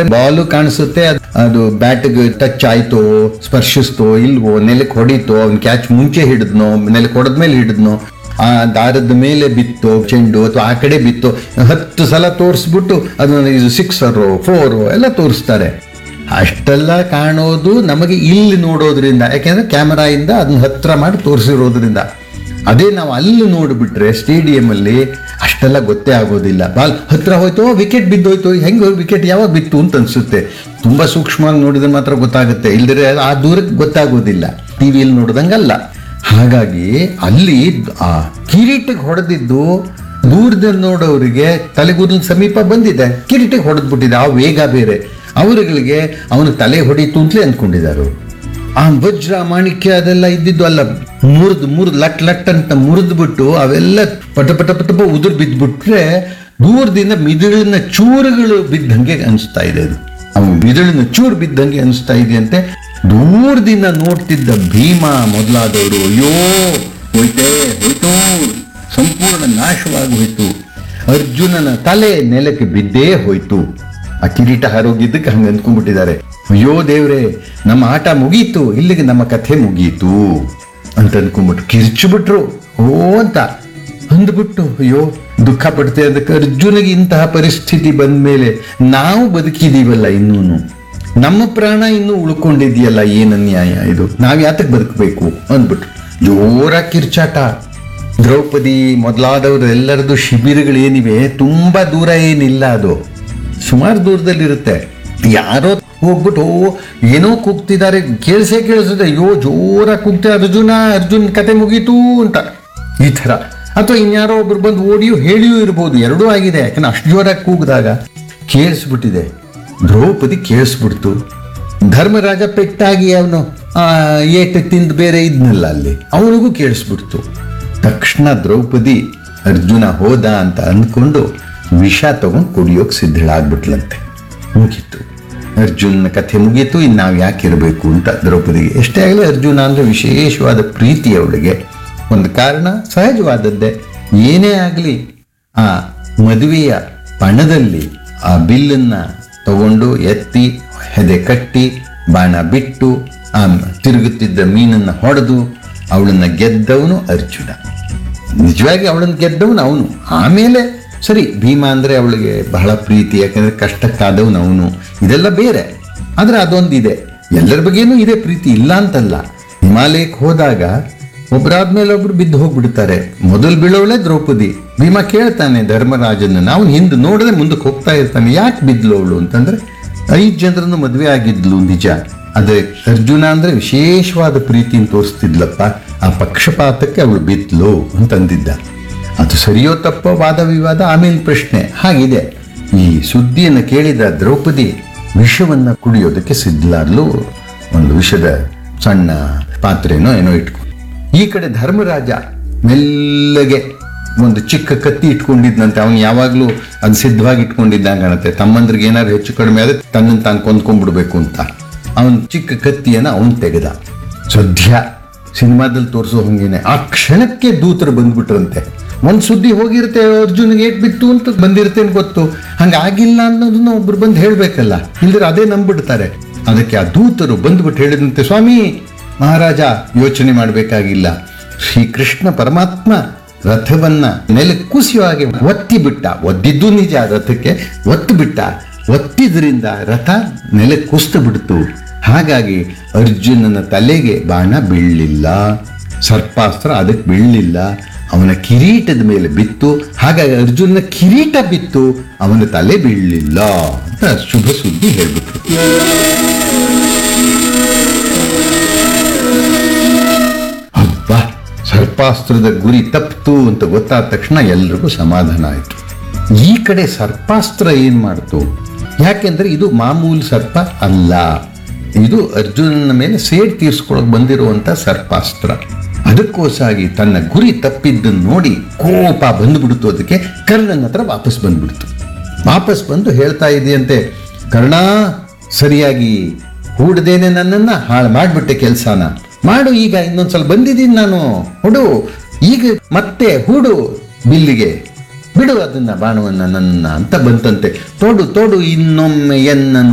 ಬಾಲು ಕಾಣಿಸುತ್ತೆ ಅದ್- ಅದು ಬ್ಯಾಟ್ಗೆ ಟಚ್ ಆಯ್ತೋ ಸ್ಪರ್ಶಿಸ್ತೋ ಇಲ್ವೋ ನೆಲಕ್ಕೆ ಹೊಡಿತೋ ಅವ್ನ್ ಕ್ಯಾಚ್ ಮುಂಚೆ ಹಿಡಿದ್ನೋ ನೆಲಕ್ಕೆ ಹೊಡೆದ್ಮೇಲೆ ಹಿಡಿದ್ನೋ ಆ ದಾರದ ಮೇಲೆ ಬಿತ್ತೋ ಚೆಂಡು ಅಥವಾ ಆ ಕಡೆ ಬಿತ್ತೋ ಹತ್ತು ಸಲ ತೋರಿಸ್ಬಿಟ್ಟು ಅದನ್ನ ಇದು ಸಿಕ್ಸರು ಫೋರು ಎಲ್ಲ ತೋರಿಸ್ತಾರೆ ಅಷ್ಟೆಲ್ಲ ಕಾಣೋದು ನಮಗೆ ಇಲ್ಲಿ ನೋಡೋದ್ರಿಂದ ಯಾಕೆಂದ್ರೆ ಕ್ಯಾಮರಾ ಇಂದ ಅದನ್ನ ಹತ್ರ ಮಾಡಿ ತೋರಿಸಿರೋದ್ರಿಂದ ಅದೇ ನಾವು ಅಲ್ಲಿ ನೋಡ್ಬಿಟ್ರೆ ಸ್ಟೇಡಿಯಂ ಅಲ್ಲಿ ಅಷ್ಟೆಲ್ಲ ಗೊತ್ತೇ ಆಗೋದಿಲ್ಲ ಬಾಲ್ ಹತ್ರ ಹೋಯ್ತು ವಿಕೆಟ್ ಬಿದ್ದೋಯ್ತು ಹೆಂಗೆ ವಿಕೆಟ್ ಯಾವಾಗ ಬಿತ್ತು ಅಂತ ಅನ್ಸುತ್ತೆ ತುಂಬಾ ಸೂಕ್ಷ್ಮವಾಗಿ ನೋಡಿದ್ರೆ ಮಾತ್ರ ಗೊತ್ತಾಗುತ್ತೆ ಇಲ್ದಿರೆ ಆ ದೂರಕ್ಕೆ ಗೊತ್ತಾಗೋದಿಲ್ಲ ಟಿವಿಯಲ್ಲಿ ನೋಡ್ದಂಗಲ್ಲ ಹಾಗಾಗಿ ಅಲ್ಲಿ ಆ ಕಿರೀಟಕ್ಕೆ ಹೊಡೆದಿದ್ದು ದೂರದಲ್ಲಿ ನೋಡೋರಿಗೆ ತಲೆಗೂದಲ ಸಮೀಪ ಬಂದಿದೆ ಕಿರೀಟಕ್ಕೆ ಹೊಡೆದ್ಬಿಟ್ಟಿದೆ ಆ ವೇಗ ಬೇರೆ ಅವರುಗಳಿಗೆ ಅವನು ತಲೆ ಹೊಡೀತು ಅಂತಲೇ ಅಂದ್ಕೊಂಡಿದ್ದಾರೆ ಅವ್ರು. ಆ ವಜ್ರ ಮಾಣಿಕ್ಯ ಅದೆಲ್ಲ ಇದ್ದಿದ್ದು ಅಲ್ಲ ಮುರಿದು ಮುರಿದು ಲಟ್ ಲಟ್ ಅಂತ ಮುರಿದು ಬಿಟ್ಟು ಅವೆಲ್ಲ ಪಟ ಪಟ ಪಟ ಪಟ ಉದುರು ಬಿದ್ದುಬಿಟ್ರೆ ದೂರದಿಂದ ಮಿದುಳಿನ ಚೂರುಗಳು ಬಿದ್ದಂಗೆ ಅನಿಸ್ತಾ ಇದೆ ಅದು ಅವು ಮಿದುಳಿನ ಚೂರು ಬಿದ್ದಂಗೆ ಅನಿಸ್ತಾ ಇದೆಯಂತೆ ದೂರದಿಂದ ನೋಡ್ತಿದ್ದ ಭೀಮ ಮೊದಲಾದವರು ಅಯ್ಯೋ ಹೋಯ್ತೇ ಹೋಯ್ತು ಸಂಪೂರ್ಣ ನಾಶವಾಗಿ ಹೋಯ್ತು ಅರ್ಜುನನ ತಲೆ ನೆಲಕ್ಕೆ ಬಿದ್ದೇ ಹೋಯ್ತು ಆ ಕಿರೀಟ ಹಾರೋಗಿದ್ದಕ್ಕೆ ಹಂಗೆ ಅಂದ್ಕೊಂಡ್ಬಿಟ್ಟಿದ್ದಾರೆ ಅಯ್ಯೋ ದೇವ್ರೆ ನಮ್ಮ ಆಟ ಮುಗೀತು ಇಲ್ಲಿಗೆ ನಮ್ಮ ಕಥೆ ಮುಗೀತು ಅಂತ ಅನ್ಕೊಂಡ್ಬಿಟ್ರು ಕಿರ್ಚಿಬಿಟ್ರು ಓ ಅಂತ ಅಂದ್ಬಿಟ್ಟು ಅಯ್ಯೋ ದುಃಖ ಪಡ್ತೆ ಅದಕ್ಕೆ ಅರ್ಜುನಿಗೆ ಇಂತಹ ಪರಿಸ್ಥಿತಿ ಬಂದ ಮೇಲೆ ನಾವು ಬದುಕಿದೀವಲ್ಲ ಇನ್ನೂನು ನಮ್ಮ ಪ್ರಾಣ ಇನ್ನೂ ಉಳ್ಕೊಂಡಿದ್ಯಲ್ಲ ಏನ್ ಅನ್ಯಾಯ ಇದು ನಾವ್ ಯಾತಕ್ಕೆ ಬದುಕಬೇಕು ಅಂದ್ಬಿಟ್ಟು ಜೋರಾಗಿ ಕಿರ್ಚಾಟ ದ್ರೌಪದಿ ಮೊದಲಾದವರು ಎಲ್ಲರದು ಶಿಬಿರಗಳೇನಿವೆ ತುಂಬಾ ದೂರ ಏನಿಲ್ಲ ಅದು ಸುಮಾರು ದೂರದಲ್ಲಿರುತ್ತೆ ಯಾರೋ ಹೋಗ್ಬಿಟ್ಟು ಓ ಏನೋ ಕೂಗ್ತಿದ್ದಾರೆ ಕೇಳಿಸೇ ಕೇಳಿಸುತ್ತೆ ಅಯ್ಯೋ ಜೋರಾಗಿ ಕೂಗ್ತೆ ಅರ್ಜುನ ಅರ್ಜುನ್ ಕತೆ ಮುಗೀತು ಅಂತ ಈ ಥರ ಅಥವಾ ಇನ್ಯಾರೋ ಒಬ್ರು ಬಂದು ಓಡಿಯೂ ಹೇಳಿಯೂ ಇರ್ಬೋದು ಎರಡೂ ಆಗಿದೆ ಯಾಕಂದ್ರೆ ಅಷ್ಟು ಜೋರಾಗಿ ಕೂಗಿದಾಗ ಕೇಳಿಸ್ಬಿಟ್ಟಿದೆ ದ್ರೌಪದಿ ಕೇಳಿಸ್ಬಿಡ್ತು ಧರ್ಮರಾಜ ಪೆಟ್ಟಾಗಿ ಅವನು ಏಟು ತಿಂದು ಬೇರೆ ಇದ್ನಲ್ಲ ಅಲ್ಲಿ ಅವನಿಗೂ ಕೇಳಿಸ್ಬಿಡ್ತು ತಕ್ಷಣ ದ್ರೌಪದಿ ಅರ್ಜುನ ಹೋದ ಅಂತ ಅಂದ್ಕೊಂಡು ವಿಷ ತಗೊಂಡು ಕುಡಿಯೋಕೆ ಸಿದ್ಧಳಾಗ್ಬಿಟ್ಲಂತೆ ಮುಗೀತು ಅರ್ಜುನ ಕಥೆ ಮುಗೀತು ಇನ್ನು ನಾವು ಯಾಕೆ ಇರಬೇಕು ಅಂತ ದ್ರೌಪದಿಗೆ ಎಷ್ಟೇ ಆಗಲಿ ಅರ್ಜುನ ಅಂದ್ರೆ ವಿಶೇಷವಾದ ಪ್ರೀತಿ ಅವಳಿಗೆ ಒಂದು ಕಾರಣ ಸಹಜವಾದದ್ದೇ ಏನೇ ಆಗಲಿ ಆ ಮದುವೆಯ ಪಣದಲ್ಲಿ ಆ ಬಿಲ್ಲನ್ನ ತಗೊಂಡು ಎತ್ತಿ ಹೆದೆ ಕಟ್ಟಿ ಬಾಣ ಬಿಟ್ಟು ಆ ತಿರುಗುತ್ತಿದ್ದ ಮೀನನ್ನ ಹೊಡೆದು ಅವಳನ್ನ ಗೆದ್ದವನು ಅರ್ಜುನ ನಿಜವಾಗಿ ಅವಳನ್ನು ಗೆದ್ದವನು ಅವನು ಆಮೇಲೆ ಸರಿ ಭೀಮ ಅಂದ್ರೆ ಅವಳಿಗೆ ಬಹಳ ಪ್ರೀತಿ ಯಾಕಂದ್ರೆ ಕಷ್ಟಕ್ಕಾದವನು ಅವನು ಇದೆಲ್ಲ ಬೇರೆ ಆದ್ರೆ ಅದೊಂದಿದೆ ಎಲ್ಲರ ಬಗ್ಗೆನೂ ಇದೆ ಪ್ರೀತಿ ಇಲ್ಲ ಅಂತಲ್ಲ ಹಿಮಾಲಯಕ್ಕೆ ಹೋದಾಗ ಒಬ್ರಾದ್ಮೇಲೆ ಒಬ್ರು ಬಿದ್ದು ಹೋಗ್ಬಿಡ್ತಾರೆ ಮೊದಲು ಬೀಳೋಳೆ ದ್ರೌಪದಿ ಭೀಮ ಕೇಳ್ತಾನೆ ಧರ್ಮರಾಜನ ಅವನು ಹಿಂದೆ ನೋಡದೆ ಮುಂದಕ್ಕೆ ಹೋಗ್ತಾ ಇರ್ತಾನೆ ಯಾಕೆ ಬಿದ್ಲು ಅವಳು ಅಂತಂದ್ರೆ ಐದು ಜನರನ್ನು ಮದುವೆ ಆಗಿದ್ಲು ನಿಜ ಆದ್ರೆ ಅರ್ಜುನ ಅಂದ್ರೆ ವಿಶೇಷವಾದ ಪ್ರೀತಿನ ತೋರಿಸ್ತಿದ್ಲಪ್ಪ ಆ ಪಕ್ಷಪಾತಕ್ಕೆ ಅವಳು ಬಿದ್ಲು ಅಂತಂದಿದ್ದ ಅದು ಸರಿಯೋ ತಪ್ಪೋ ವಾದ ವಿವಾದ ಆಮೇಲೆ ಪ್ರಶ್ನೆ ಹಾಗಿದೆ ಈ ಸುದ್ದಿಯನ್ನು ಕೇಳಿದ ದ್ರೌಪದಿ ವಿಷವನ್ನ ಕುಡಿಯೋದಕ್ಕೆ ಸಿದ್ಧಲಾದ್ಲು ಒಂದು ವಿಷದ ಸಣ್ಣ ಪಾತ್ರೆನೋ ಏನೋ ಇಟ್ಕೊಂಡು ಈ ಕಡೆ ಧರ್ಮರಾಜ ಮೆಲ್ಲಗೆ ಒಂದು ಚಿಕ್ಕ ಕತ್ತಿ ಇಟ್ಕೊಂಡಿದ್ನಂತೆ ಅವನು ಯಾವಾಗ್ಲೂ ಅದು ಸಿದ್ಧವಾಗಿ ಇಟ್ಕೊಂಡಿದ್ದಂಗೆ ಕಾಣುತ್ತೆ ತಮ್ಮಂದ್ರಿಗೆ ಏನಾದ್ರು ಹೆಚ್ಚು ಕಡಿಮೆ ಆದ್ರೆ ತನ್ನನ್ನು ತಾನು ಕೊಂದ್ಕೊಂಡ್ಬಿಡ್ಬೇಕು ಅಂತ ಅವನ್ ಚಿಕ್ಕ ಕತ್ತಿಯನ್ನ ಅವನ್ ತೆಗೆದ ಸದ್ಯ ಸಿನಿಮಾದಲ್ಲಿ ತೋರಿಸೋ ಹಂಗೇನೆ ಆ ಕ್ಷಣಕ್ಕೆ ದೂತರು ಬಂದ್ಬಿಟ್ರಂತೆ ಒಂದ್ ಸುದ್ದಿ ಹೋಗಿರುತ್ತೆ ಅರ್ಜುನ್ಗೆ ಏಟ್ ಬಿತ್ತು ಅಂತ ಬಂದಿರುತ್ತೆ ಅಂತ ಗೊತ್ತು ಹಂಗಾಗಿಲ್ಲ ಅನ್ನೋದನ್ನ ಒಬ್ರು ಬಂದು ಹೇಳ್ಬೇಕಲ್ಲ ಇಲ್ದ್ರೆ ಅದೇ ನಂಬಿಡ್ತಾರೆ ಅದಕ್ಕೆ ಆ ದೂತರು ಬಂದ್ಬಿಟ್ಟು ಹೇಳಿದಂತೆ ಸ್ವಾಮಿ ಮಹಾರಾಜ ಯೋಚನೆ ಮಾಡಬೇಕಾಗಿಲ್ಲ ಶ್ರೀಕೃಷ್ಣ ಪರಮಾತ್ಮ ರಥವನ್ನ ನೆಲಕ್ಕೆ ಕುಸಿಯೋ ಹಾಗೆ ಒತ್ತಿ ಬಿಟ್ಟ ಒದ್ದಿದ್ದು ನಿಜ ರಥಕ್ಕೆ ಒತ್ತು ಬಿಟ್ಟ ಒತ್ತಿದ್ರಿಂದ ರಥ ನೆಲಕ್ಕೆ ಕುಸ್ತು ಬಿಡ್ತು ಹಾಗಾಗಿ ಅರ್ಜುನನ ತಲೆಗೆ ಬಾಣ ಬೀಳಲಿಲ್ಲ ಸರ್ಪಾಸ್ತ್ರ ಅದಕ್ಕೆ ಬೀಳಲಿಲ್ಲ ಅವನ ಕಿರೀಟದ ಮೇಲೆ ಬಿತ್ತು ಹಾಗಾಗಿ ಅರ್ಜುನನ ಕಿರೀಟ ಬಿತ್ತು ಅವನ ತಲೆ ಬೀಳಲಿಲ್ಲ ಅಂತ ಶುಭ ಸುದ್ದಿ ಹೇಳ್ಬಿಟ್ರು ಅಬ್ಬಾ ಸರ್ಪಾಸ್ತ್ರದ ಗುರಿ ತಪ್ಪಿತು ಅಂತ ಗೊತ್ತಾದ ತಕ್ಷಣ ಎಲ್ರಿಗೂ ಸಮಾಧಾನ ಆಯಿತು ಈ ಕಡೆ ಸರ್ಪಾಸ್ತ್ರ ಏನ್ ಮಾಡ್ತು ಯಾಕೆಂದ್ರೆ ಇದು ಮಾಮೂಲಿ ಸರ್ಪ ಅಲ್ಲ ಇದು ಅರ್ಜುನನ ಮೇಲೆ ಸೇಡ್ ತೀರ್ಸ್ಕೊಳಕ್ ಬಂದಿರುವಂತ ಸರ್ಪಾಸ್ತ್ರ ಅದಕ್ಕೋಸಾಗಿ ತನ್ನ ಗುರಿ ತಪ್ಪಿದ್ದನ್ನು ನೋಡಿ ಕೋಪ ಬಂದ್ಬಿಡ್ತು ಅದಕ್ಕೆ ಕರ್ಣನ ಹತ್ರ ವಾಪಸ್ ಬಂದ್ಬಿಡ್ತು ವಾಪಸ್ ಬಂದು ಹೇಳ್ತಾ ಇದೆಯಂತೆ ಕರ್ಣ ಸರಿಯಾಗಿ ಹೂಡ್ದೇನೆ ನನ್ನನ್ನ ಹಾಳು ಮಾಡ್ಬಿಟ್ಟೆ ಕೆಲಸನ ಮಾಡು ಈಗ ಇನ್ನೊಂದ್ಸಲ ಬಂದಿದ್ದೀನಿ ನಾನು ಹೊಡು ಈಗ ಮತ್ತೆ ಹೂಡು ಬಿಲ್ಲಿಗೆ ಬಿಡು ಅದನ್ನ ಬಾಣವನ್ನ ನನ್ನ ಅಂತ ಬಂತಂತೆ ತೋಡು ತೋಡು ಇನ್ನೊಮ್ಮೆ ಎನ್ನನ್ನು